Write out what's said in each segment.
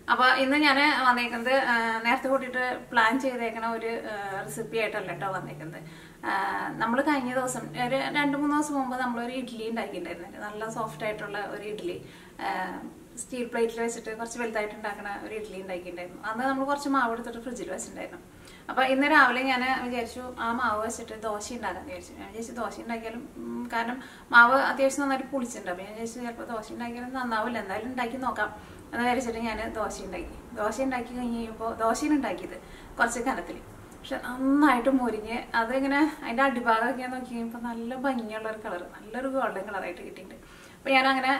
അപ്പൊ ഇന്ന് ഞാൻ വന്നേക്കുന്നത് ആ, നേരത്തെ കൂട്ടിയിട്ട് പ്ലാൻ ചെയ്തേക്കണ ഒരു റെസിപ്പി ആയിട്ടല്ല കേട്ടോ വന്നേക്കുന്നത് നമ്മൾ കഴിഞ്ഞ ദിവസം ഒരു രണ്ട് മൂന്ന് ദിവസം മുമ്പ് നമ്മളൊരു ഇഡ്ഡലി ഉണ്ടാക്കിയിട്ടുണ്ടായിരുന്നു നല്ല സോഫ്റ്റ് ആയിട്ടുള്ള ഒരു ഇഡ്ഡലി സ്റ്റീൽ പ്ലേറ്റിൽ വെച്ചിട്ട് കുറച്ച് വലുതായിട്ട് ഉണ്ടാക്കുന്ന ഒരു ഇഡ്ഡലി ഉണ്ടാക്കിയിട്ടുണ്ടായിരുന്നു അന്ന് നമ്മൾ കുറച്ച് മാവ് എടുത്തിട്ട് ഫ്രിഡ്ജിൽ വെച്ചിട്ടുണ്ടായിരുന്നു അപ്പൊ ഇന്ന് രാവിലെ ഞാൻ വിചാരിച്ചു ആ മാവ് വെച്ചിട്ട് ദോശ ഉണ്ടാക്കാൻ വിചാരിച്ചു ഞാൻ വിചാരിച്ചു ദോശ ഉണ്ടാക്കിയാലും ഉം, കാരണം മാവ് അത്യാവശ്യം നന്നായിട്ട് പുളിച്ചിട്ടുണ്ട് അപ്പൊ ഞാൻ വിചാരിച്ചു ചിലപ്പോൾ ദോശ ഉണ്ടാക്കിയാലും നന്നാവില്ല എന്തായാലും ഉണ്ടാക്കി നോക്കാം എന്ന് വിചാരിച്ചിട്ട് ഞാൻ ദോശ ഉണ്ടാക്കി ദോശ ഉണ്ടാക്കി കഴിഞ്ഞ് കഴിയുമ്പോൾ ദോശയാണ് ഉണ്ടാക്കിയത് കുറച്ച് കനത്തിൽ പക്ഷെ നന്നായിട്ട് മുരിഞ്ഞ് അതിങ്ങനെ അതിന്റെ അടിഭാഗമൊക്കെ ഞാൻ നോക്കി കഴിയുമ്പോൾ നല്ല ഭംഗിയുള്ള ഒരു കളർ നല്ലൊരു ഗോൾഡൻ കളറായിട്ട് കിട്ടിയിട്ടുണ്ട് അപ്പൊ ഞാൻ അങ്ങനെ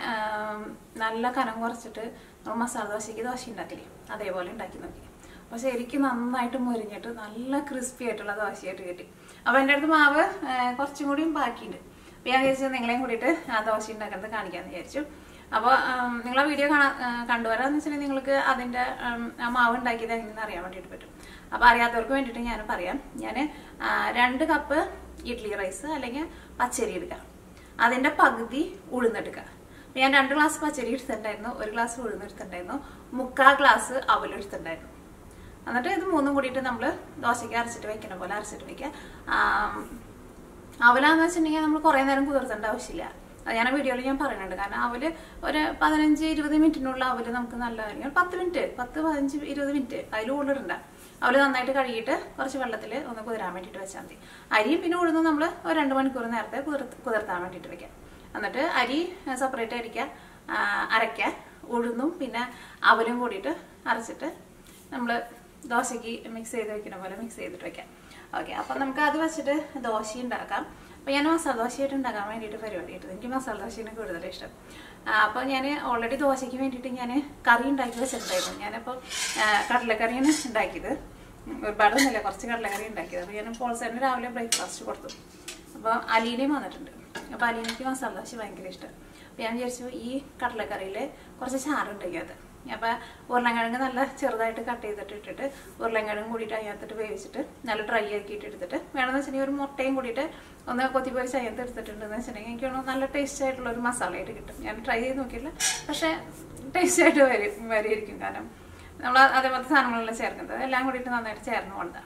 നല്ല കനം കുറച്ചിട്ട് നമ്മൾ മസാല ദോശയ്ക്ക് ദോശ ഉണ്ടാക്കില്ലേ അതേപോലെ ഉണ്ടാക്കി നോക്കി അപ്പൊ ശരിക്കും നന്നായിട്ട് മുരിഞ്ഞിട്ട് നല്ല ക്രിസ്പി ആയിട്ടുള്ള ദോശയായിട്ട് കിട്ടി അപ്പൊ എൻ്റെ അടുത്ത് മാവ് ആ, കുറച്ചും കൂടിയും ബാക്കിയുണ്ട് അപ്പൊ ഞാൻ വിചാരിച്ചു നിങ്ങളെയും കൂടിയിട്ട് ആ ദോശ ഉണ്ടാക്കുന്നത് കാണിക്കാന്ന് വിചാരിച്ചു അപ്പോൾ നിങ്ങളെ വീഡിയോ കാണാൻ കണ്ടുവരാന്ന് വെച്ചിട്ടുണ്ടെങ്കിൽ നിങ്ങൾക്ക് അതിന്റെ ഉം, ആ മാവ് ഉണ്ടാക്കിയത് എങ്ങനെയെന്ന് അറിയാൻ വേണ്ടിയിട്ട് പറ്റും അപ്പൊ അറിയാത്തവർക്ക് വേണ്ടിയിട്ട് ഞാൻ പറയാം ഞാൻ രണ്ട് കപ്പ് ഇഡ്ഡലി റൈസ് അല്ലെങ്കിൽ പച്ചരി എടുക്കാം അതിന്റെ പകുതി ഉഴുന്നെടുക്കുക അപ്പൊ ഞാൻ രണ്ട് ഗ്ലാസ് പച്ചരി എടുത്തിട്ടുണ്ടായിരുന്നു ഒരു ഗ്ലാസ് ഉഴുന്നെടുത്തിട്ടുണ്ടായിരുന്നു മുക്കാൽ ഗ്ലാസ് അവലെടുത്തിട്ടുണ്ടായിരുന്നു എന്നിട്ട് ഇത് മൂന്നും കൂടിയിട്ട് നമ്മൾ ദോശയ്ക്ക് അരച്ചിട്ട് വെക്കണ പോലെ അരച്ചിട്ട് വെക്കുക ആം, അവലാന്ന് വെച്ചിട്ടുണ്ടെങ്കിൽ നമ്മൾ കുറേ നേരം കുതിർത്തേണ്ട ആവശ്യമില്ല അത് ഞാൻ വീഡിയോയിൽ ഞാൻ പറയുന്നുണ്ട് കാരണം അവല് ഒരു പതിനഞ്ച് ഇരുപത് മിനിറ്റിനുള്ള അവല് നമുക്ക് നല്ല കാര്യം പത്ത് മിനിറ്റ് പത്ത് പതിനഞ്ച് ഇരുപത് മിനിറ്റ് അതിൽ ഉള്ളിടണ്ട അവല് നന്നായിട്ട് കഴുകിയിട്ട് കുറച്ച് വെള്ളത്തിൽ ഒന്ന് കുതിരാൻ വേണ്ടിയിട്ട് വെച്ചാൽ മതി അരിയും പിന്നെ ഉഴുന്നും നമ്മൾ ഒരു രണ്ട് മണിക്കൂർ നേരത്തെ കുതിർത്ത് കുതിർത്താൻ വേണ്ടിയിട്ട് വെക്കാം എന്നിട്ട് അരി സെപ്പറേറ്റ് അരിക്കുക ആ, അരയ്ക്കുക ഉഴുന്നും പിന്നെ അവലും കൂടിയിട്ട് അരച്ചിട്ട് നമ്മൾ ദോശയ്ക്ക് മിക്സ് ചെയ്ത് വെക്കുന്ന പോലെ മിക്സ് ചെയ്തിട്ട് വെക്കാം ഓക്കെ അപ്പം നമുക്ക് അത് വെച്ചിട്ട് ദോശ ഉണ്ടാക്കാം അപ്പം ഞാൻ മസാല ദോശയായിട്ട് ഉണ്ടാക്കാൻ വേണ്ടിയിട്ട് പരിപാടി ഇട്ടത് എനിക്ക് മസാല ദോശയാണ് കൂടുതൽ ഇഷ്ടം അപ്പോൾ ഞാൻ ഓൾറെഡി ദോശയ്ക്ക് വേണ്ടിയിട്ട് ഞാൻ കറി ഉണ്ടാക്കി വെച്ചിട്ടുണ്ടായിരുന്നു ഞാനപ്പോൾ കടലക്കറിയാണ് ഉണ്ടാക്കിയത് ഒരുപാടൊന്നുമില്ല കുറച്ച് കടലക്കറി ഉണ്ടാക്കിയത് അപ്പോൾ ഞാൻ പോൾസറിന് രാവിലെ ബ്രേക്ക്ഫാസ്റ്റ് കൊടുത്തു അപ്പോൾ അലീനയും വന്നിട്ടുണ്ട് അപ്പോൾ അലീനയ്ക്ക് മസാല ദോശ ഭയങ്കര ഇഷ്ടം അപ്പോൾ ഞാൻ വിചാരിച്ചു ഈ കടലക്കറിയിൽ കുറച്ച് ചാറുണ്ടാക്കി അത് അപ്പോൾ ഉരുളൻകിഴങ്ങ് നല്ല ചെറുതായിട്ട് കട്ട് ചെയ്തിട്ട് ഇട്ടിട്ട് ഉരുളൻകിഴങ്ങ് കൂടിയിട്ട് അതിനകത്തിട്ട് വേവിച്ചിട്ട് നല്ല ഡ്രൈ ആക്കിയിട്ട് എടുത്തിട്ട് വേണമെന്ന് വെച്ചിട്ടുണ്ടെങ്കിൽ ഒരു മുട്ടയും കൂടിയിട്ട് ഒന്ന് കൊത്തിപ്പൊരിച്ച് അതിനകത്ത് എടുത്തിട്ടുണ്ടെന്ന് വെച്ചിട്ടുണ്ടെങ്കിൽ എനിക്ക് തോന്നുന്നു നല്ല ടേസ്റ്റ് ആയിട്ടുള്ള ഒരു മസാലയായിട്ട് കിട്ടും ഞാൻ ട്രൈ ചെയ്ത് നോക്കിയില്ല പക്ഷേ ടേസ്റ്റ് ആയിട്ട് വരും വരെയിരിക്കും കാരണം നമ്മൾ അതേപോലത്തെ സാധനങ്ങളെല്ലാം ചേർക്കുന്നത് എല്ലാം കൂടിയിട്ട് നന്നായിട്ട് ചേർന്ന് കൊണ്ടാ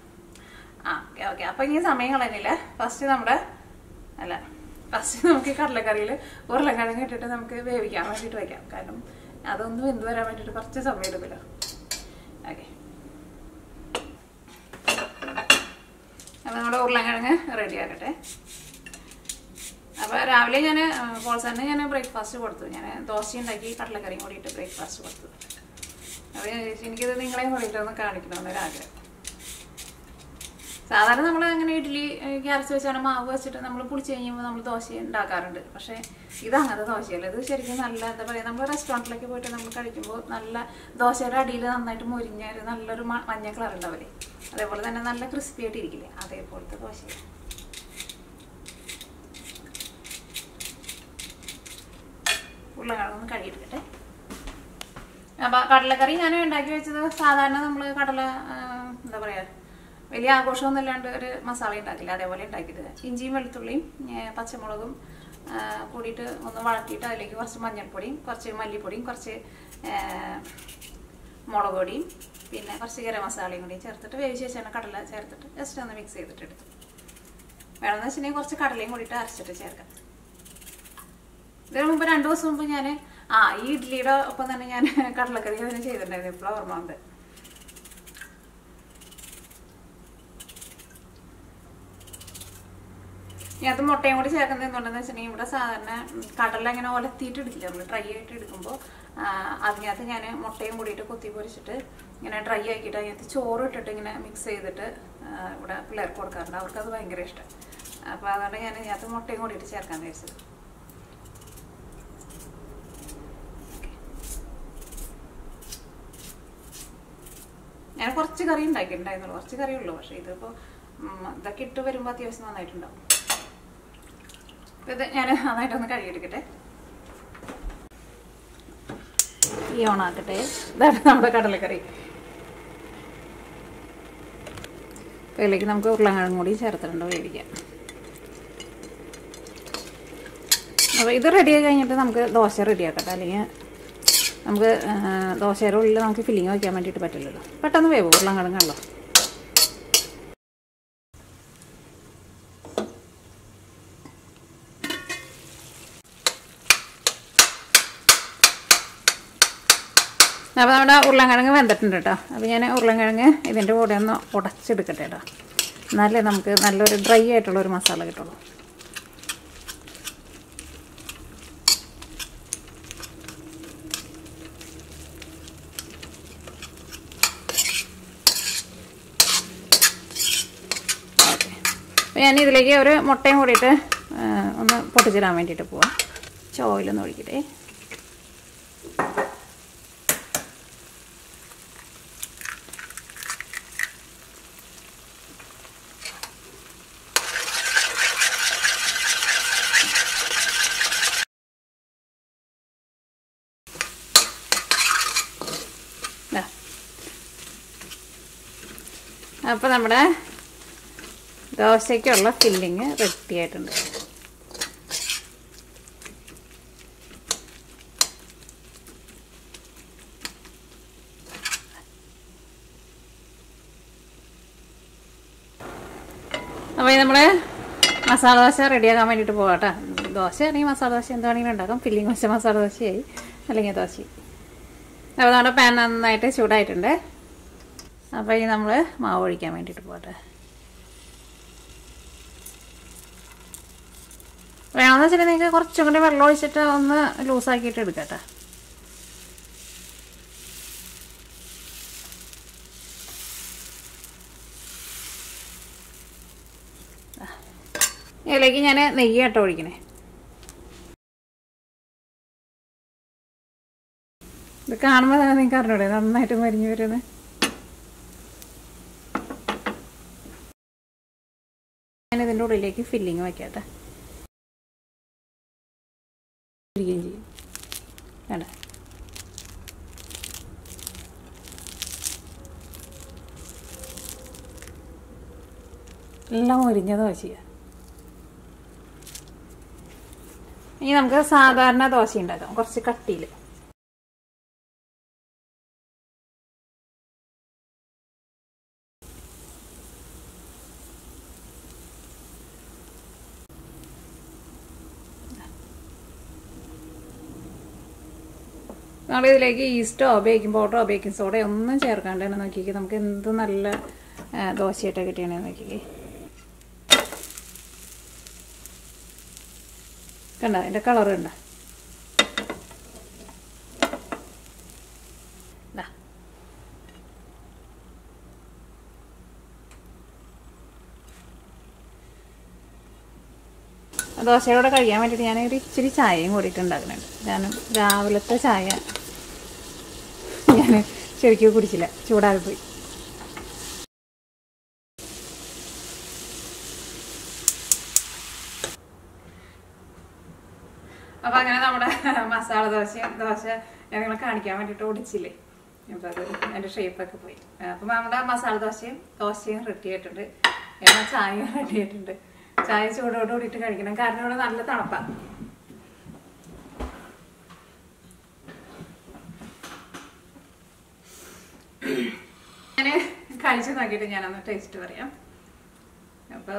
ആ ഓക്കെ ഓക്കെ അപ്പം ഇനി സമയം കളയുന്നില്ല ഫസ്റ്റ് നമ്മുടെ അല്ല ഫസ്റ്റ് നമുക്ക് ഈ കടലക്കറിയിൽ ഉരുളക്കിഴങ്ങ് ഇട്ടിട്ട് നമുക്ക് വേവിക്കാൻ വേണ്ടിയിട്ട് വെക്കാം കാരണം അതൊന്ന് വെന്ത് വരാൻ വേണ്ടിയിട്ട് കുറച്ച് സമയം എടുക്കില്ല ഓക്കെ അപ്പം നമ്മുടെ ഉരുളക്കിഴങ്ങ് റെഡി ആക്കട്ടെ അപ്പോൾ രാവിലെ ഞാൻ പോൾസറിന് ഞാൻ ബ്രേക്ക്ഫാസ്റ്റ് കൊടുത്തു ഞാൻ ദോശ ഉണ്ടാക്കി കടലക്കറിയും കൂടിയിട്ട് ബ്രേക്ക്ഫാസ്റ്റ് കൊടുത്തു അപ്പോൾ എനിക്കിത് നിങ്ങളെയും കൂടിയിട്ട് ഒന്ന് കാണിക്കണമെന്നൊരാഗ്രഹം സാധാരണ നമ്മൾ അങ്ങനെ ഇഡ്ഡലി അരച്ച് വെച്ചാണ് മാവ് വെച്ചിട്ട് നമ്മൾ പുളിച്ച് കഴിയുമ്പോൾ നമ്മൾ ദോശ ഉണ്ടാക്കാറുണ്ട് പക്ഷേ ഇത് അങ്ങനത്തെ ദോശയല്ല ഇത് ശരിക്കും നല്ല എന്താ പറയുക നമ്മൾ റെസ്റ്റോറൻറ്റിലൊക്കെ പോയിട്ട് നമ്മൾ കഴിക്കുമ്പോൾ നല്ല ദോശയുടെ അടിയിൽ നന്നായിട്ട് മുരിഞ്ഞ ഒരു നല്ലൊരു മ- മഞ്ഞ കളർ ഉണ്ടാവില്ലേ അതേപോലെ തന്നെ നല്ല ക്രിസ്പി ആയിട്ട് ഇരിക്കില്ലേ അതേപോലത്തെ ദോശയാണ് ഉരുളക്കിഴങ്ങ് കഴുകിയെടുക്കട്ടെ അപ്പൊ കടലക്കറി ഞാൻ ഉണ്ടാക്കി വെച്ചത് സാധാരണ നമ്മൾ കടല ആ, എന്താ പറയാ വലിയ ആഘോഷമൊന്നും ഇല്ലാണ്ട് ഒരു മസാല ഉണ്ടാക്കില്ല അതേപോലെ ഉണ്ടാക്കിയത് ഇഞ്ചിയും വെളുത്തുള്ളിയും ഏ, പച്ചമുളകും ആ, കൂടിയിട്ട് ഒന്ന് വഴറ്റിയിട്ട് അതിലേക്ക് കുറച്ച് മഞ്ഞൾപ്പൊടിയും കുറച്ച് മല്ലിപ്പൊടിയും കുറച്ച് ഏ, മുളക് പൊടിയും പിന്നെ കുറച്ച് ഗരം മസാലയും കൂടി ചേർത്തിട്ട് വേവിച്ച് വെച്ചാണ് കടല ചേർത്തിട്ട് ജസ്റ്റ് ഒന്ന് മിക്സ് ചെയ്തിട്ട് എടുത്തു വേണമെന്ന് വെച്ചിട്ടുണ്ടെങ്കിൽ കുറച്ച് കടലയും കൂടിയിട്ട് അരച്ചിട്ട് ചേർക്കാം ഇതിനു മുമ്പ് രണ്ടു ദിവസം മുമ്പ് ഞാൻ ആ ഈ ഇഡ്ഡലിയുടെ ഒപ്പം തന്നെ ഞാൻ കടലക്കറി അതിന് ചെയ്തിട്ടുണ്ടായിരുന്നു ഇപ്പോഴും ഓർമ്മ ഉണ്ട് ഇതിനകത്ത് മുട്ടയും കൂടി ചേർക്കുന്നത് എന്തുകൊണ്ടെന്ന് വെച്ചിട്ടുണ്ടെങ്കിൽ ഇവിടെ സാധാരണ ഉം, കടല ഇങ്ങനെ ഒലത്തിയിട്ട് എടുക്കില്ല നമ്മൾ ഡ്രൈ ആയിട്ട് എടുക്കുമ്പോൾ അതിനകത്ത് ഞാൻ മുട്ടയും കൂടിയിട്ട് കൊത്തി പൊരിച്ചിട്ട് ഇങ്ങനെ ഡ്രൈ ആക്കിയിട്ട് അതിനകത്ത് ചോറ് ഇട്ടിട്ട് ഇങ്ങനെ മിക്സ് ചെയ്തിട്ട് ആ, ഇവിടെ പിള്ളേർക്ക് കൊടുക്കാറുണ്ട് അവർക്കത് ഭയങ്കര ഇഷ്ടം അപ്പോൾ അതുകൊണ്ട് ഞാൻ ഇതിനകത്ത് മുട്ടയും കൂടിയിട്ട് ചേർക്കാൻ വിചാരിച്ചത് ഞാൻ കുറച്ച് കറി ഉണ്ടാക്കിയിട്ടുണ്ടായിരുന്നുള്ളൂ കുറച്ച് കറി ഉള്ളൂ പക്ഷേ ഇതിപ്പോൾ ഇതൊക്കെ ഇട്ട് വരുമ്പോൾ അത്യാവശ്യം നന്നായിട്ടുണ്ടാവും അപ്പൊ ഇത് ഞാൻ നന്നായിട്ടൊന്ന് കഴുകിയെടുക്കട്ടെ ഈ ഓണാക്കട്ടെ ഇതാണ് നമ്മുടെ കടലക്കറി അപ്പൊ ഇതിലേക്ക് നമുക്ക് ഉരുളക്കിഴങ്ങ് കൂടി ചേർത്തിട്ടുണ്ട് വേവിക്കാം അപ്പോൾ ഇത് റെഡി ആയി കഴിഞ്ഞിട്ട് നമുക്ക് ദോശ റെഡിയാക്കട്ടെ അല്ലെങ്കിൽ നമുക്ക് ആ, ദോശയുടെ ഉള്ളിൽ നമുക്ക് ഫില്ലിങ് വയ്ക്കാൻ വേണ്ടിയിട്ട് പറ്റില്ലല്ലോ പെട്ടെന്ന് വേവും ഉരുളൻകിഴങ്ങല്ലോ അപ്പോൾ നമ്മുടെ ഉരുളൻകിഴങ്ങ് വെന്തിട്ടുണ്ട് കേട്ടോ അപ്പോൾ ഞാൻ ഉരുളൻകിഴങ്ങ് ഇതിൻ്റെ കൂടെ ഒന്ന് ഉടച്ചെടുക്കട്ടെ കേട്ടോ എന്നാലേ നമുക്ക് നല്ലൊരു ഡ്രൈ ആയിട്ടുള്ള ഒരു മസാല കിട്ടുള്ളൂ ഓക്കെ അപ്പോൾ ഞാൻ ഇതിലേക്ക് ഒരു മുട്ടയും കൂടിയിട്ട് ആ, ഒന്ന് പൊട്ടിച്ചിടാൻ വേണ്ടിയിട്ട് പോവാം ചോയിലൊന്ന് ഒഴിക്കട്ടെ ദാ. അപ്പോൾ നമ്മുടെ ദോശയ്ക്കുള്ള ഫില്ലിങ് റെഡി ആയിട്ടുണ്ട് അപ്പോൾ നമ്മൾ മസാല ദോശ റെഡിയാക്കാൻ വേണ്ടിയിട്ട് പോകാം കേട്ടോ ദോശ ആണെങ്കിൽ മസാല ദോശ എന്താണെങ്കിലും ഉണ്ടാക്കാം ഫില്ലിങ് വെച്ച മസാല ദോശയായി അല്ലെങ്കിൽ ദോശയായി അപ്പോൾ നമ്മുടെ പാൻ നന്നായിട്ട് ചൂടായിട്ടുണ്ട് അപ്പോൾ ഇനി നമ്മൾ മാവ് ഒഴിക്കാൻ വേണ്ടിയിട്ട് പോകട്ടെ വേണമെന്ന് വെച്ചിട്ടുണ്ടെങ്കിൽ നിങ്ങൾക്ക് കുറച്ചും കൂടി വെള്ളം ഒഴിച്ചിട്ട് ഒന്ന് ലൂസാക്കിയിട്ട് എടുക്കട്ടെ ഇതിലേക്ക് ഞാൻ നെയ്യ് കേട്ടോ ഒഴിക്കണേ ഇത് കാണുമ്പോൾ തന്നെ നിങ്ങൾക്ക് അറിഞ്ഞൂടെ നന്നായിട്ട് മരിഞ്ഞു വരുന്നത് ഞാൻ ഇതിൻ്റെ ഉള്ളിലേക്ക് ഫില്ലിങ് വയ്ക്കട്ടെ ഇരിക്കുകയും ചെയ്യും വേണ്ട എല്ലാം മുരിഞ്ഞ ദോശയാണ് ഇനി നമുക്ക് സാധാരണ ദോശ ഉണ്ടാക്കാം കുറച്ച് കട്ടിയിൽ നമ്മൾ ഇതിലേക്ക് ഈസ്റ്റോ ബേക്കിംഗ് പൗഡറോ ബേക്കിംഗ് സോഡയോ ഒന്നും ചേർക്കാണ്ട് തന്നെ നോക്കിക്കേ നമുക്ക് എന്ത് നല്ല ആ, ദോശയായിട്ട് കിട്ടിയാണെന്ന് നോക്കിക്കേ കണ്ട അതിൻ്റെ കളർ കണ്ട ദാ. ദോശയോടെ കഴിക്കാൻ വേണ്ടിയിട്ട് ഞാൻ ഒരു ഇച്ചിരി ചായയും കൂടിയിട്ട് ഉണ്ടാക്കുന്നുണ്ട് ഞാൻ രാവിലത്തെ ചായ ഞാൻ ശരിക്കും കുടിച്ചില്ല ചൂടാകി പോയി അപ്പൊ അങ്ങനെ നമ്മുടെ മസാല ദോശ ദോശ ഞാൻ നിങ്ങളെ കാണിക്കാൻ വേണ്ടിയിട്ട് ഓടിച്ചില്ലേ അപ്പൊ അത് അതിന്റെ ഷേപ്പൊക്കെ പോയി അപ്പൊ നമ്മുടെ മസാല ദോശയും ദോശയും റെഡി ആയിട്ടുണ്ട് എന്നാൽ ചായയും റെഡി ആയിട്ടുണ്ട് ചായ ചൂടോട് കൂടിയിട്ട് കഴിക്കണം കാരണം ഇവിടെ നല്ല തണുപ്പാണ് ഞാൻ കഴിച്ചു നോക്കിയിട്ട് ഞാനൊന്ന് ടേസ്റ്റ് പറയാം അപ്പോൾ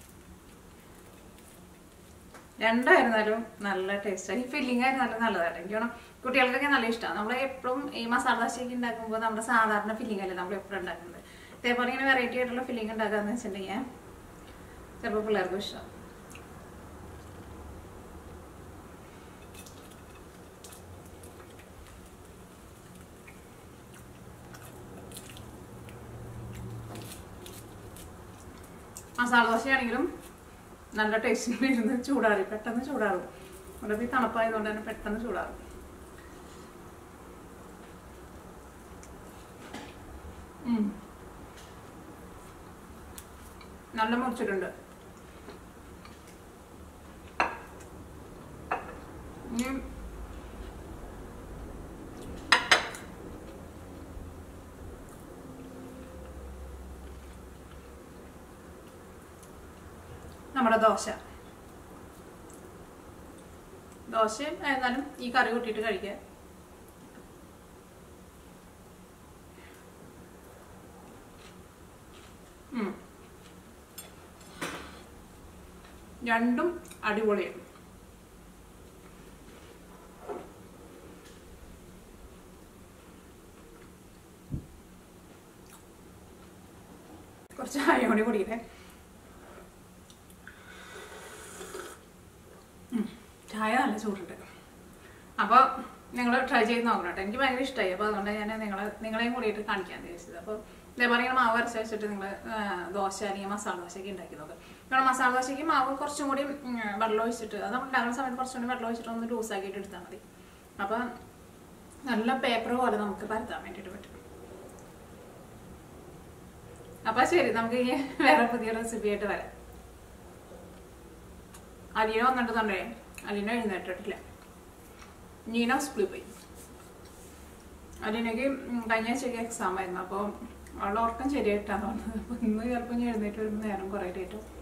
രണ്ടായിരുന്നാലും നല്ല ടേസ്റ്റാണ് ഈ ഫില്ലിംഗ് ആയിരുന്നാലും നല്ലതാണ് എനിക്ക് തോന്നുന്നു കുട്ടികൾക്കൊക്കെ നല്ല ഇഷ്ടമാണ് നമ്മൾ എപ്പോഴും ഈ മസാല ദോശയൊക്കെ ഉണ്ടാക്കുമ്പോൾ നമ്മുടെ സാധാരണ ഫില്ലിംഗ് അല്ലേ നമ്മൾ എപ്പോഴും ഉണ്ടാക്കുന്നത് ഇതേപോലെ ഇങ്ങനെ വെറൈറ്റി ആയിട്ടുള്ള ഫില്ലിംഗ് ഉണ്ടാക്കാന്ന് വെച്ചിട്ടുണ്ടെങ്കിൽ ചിലപ്പോൾ പിള്ളേർക്കും ഇഷ്ടം മസാല ദോശയാണെങ്കിലും നല്ല ടേസ്റ്റിൽ ഇരുന്ന് ചൂടാറി പെട്ടെന്ന് ചൂടാറും ഇവിടെ ഈ തണുപ്പായതുകൊണ്ട് തന്നെ പെട്ടെന്ന് ചൂടാറും ഉം. നല്ല മുറിച്ചിട്ടുണ്ട് ഇനി നമ്മുടെ ദോശ ദോശയും എന്നാലും ഈ കറി കൂട്ടിയിട്ട് കഴിക്കുക ഉം. രണ്ടും അടിപൊളിയാണ് കുറച്ച് ചായ കൂടി കുടിക്കട്ടെ ഉം. ചായ നല്ല ചൂടുണ്ട് അപ്പോൾ നിങ്ങൾ ട്രൈ ചെയ്ത് നോക്കണം കേട്ടോ എനിക്ക് ഭയങ്കര ഇഷ്ടമായി അപ്പോൾ അതുകൊണ്ട് ഞാൻ നിങ്ങളെ നിങ്ങളെയും കൂടിയിട്ട് കാണിക്കാൻ ഉദ്ദേശിച്ചത് അപ്പോൾ ഇതേപോലെ ഇങ്ങനെ മാവ് അരച്ച് വെച്ചിട്ട് നിങ്ങൾ ദോശ അല്ലെങ്കിൽ മസാല ദോശയൊക്കെ ഉണ്ടാക്കി നോക്കുക നിങ്ങൾ മസാല ദോശയ്ക്ക് മാവ് കുറച്ചും കൂടി ഉം, വെള്ളം ഒഴിച്ചിട്ട് അത് നമ്മൾ ഉണ്ടാകുന്ന സമയത്ത് കുറച്ചും കൂടി വെള്ളം ഒഴിച്ചിട്ട് ഒന്ന് ലൂസാക്കിയിട്ട് എടുത്താൽ മതി അപ്പം നല്ല പേപ്പർ പോലെ നമുക്ക് പരത്താൻ വേണ്ടിയിട്ട് പറ്റും അപ്പൊ ശരി നമുക്ക് ഇനി വേറെ പുതിയ റെസിപ്പി ആയിട്ട് വരാം അലീന വന്നിട്ട് തന്നെ അലീന എഴുന്നേറ്റിട്ടില്ല നീന സ്കൂളിൽ പോയി അലീനക്ക് ഉം കഴിഞ്ഞ ആഴ്ചക്ക് എക്സാം ആയിരുന്നു അപ്പോൾ അവളുടെ ഉറക്കം ശരിയായിട്ടാണ് തോന്നുന്നത് അപ്പോൾ ഇന്ന് ചിലപ്പോൾ ഞാൻ എഴുന്നേറ്റ് വരുമ്പോൾ നേരം കുറേ ഡേറ്റ്